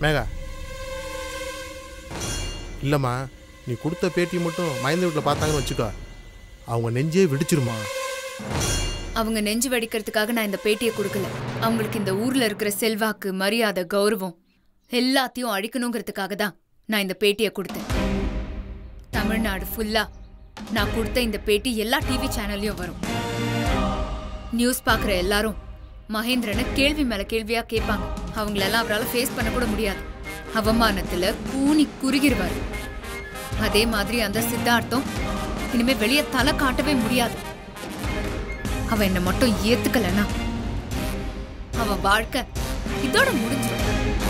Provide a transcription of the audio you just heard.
மேகா இல்லைம்மா நீ கொடுத்த பேட்டி மட்டும் மயந்த வீட்டில் பார்த்தாங்கன்னு வச்சுக்கோ அவங்க நெஞ்சே வெடிச்சிருமா அவங்க நெஞ்சு வெடிக்கிறதுக்காக நான் இந்த பேட்டியை கொடுக்கல அவங்களுக்கு இந்த ஊர்ல இருக்கிற செல்வாக்கு மரியாதை கௌரவம் எல்லாத்தையும் அழிக்கணுங்கிறதுக்காக தான் நான் இந்த பேட்டியை கொடுத்தேன் தமிழ்நாடு ஃபுல்லா நான் கொடுத்த இந்த பேட்டி எல்லா டிவி சேனல்லையும் வரும் நியூஸ் பார்க்குற எல்லாரும் மகேந்திரனை கேள்வி மேல கேள்வியா கேட்பாங்க அவங்களெல்லாம் அவரால் ஃபேஸ் பண்ண கூட முடியாது அவமானத்துல கூனி குறுகிடுவாரு அதே மாதிரி அந்த சித்தார்த்தம் இனிமே வெளியே தலை காட்டவே முடியாது அவ என்ன மட்டும் ஏத்துக்கலனா அவ வாழ்க்கை இதோட முடிஞ்சிடும்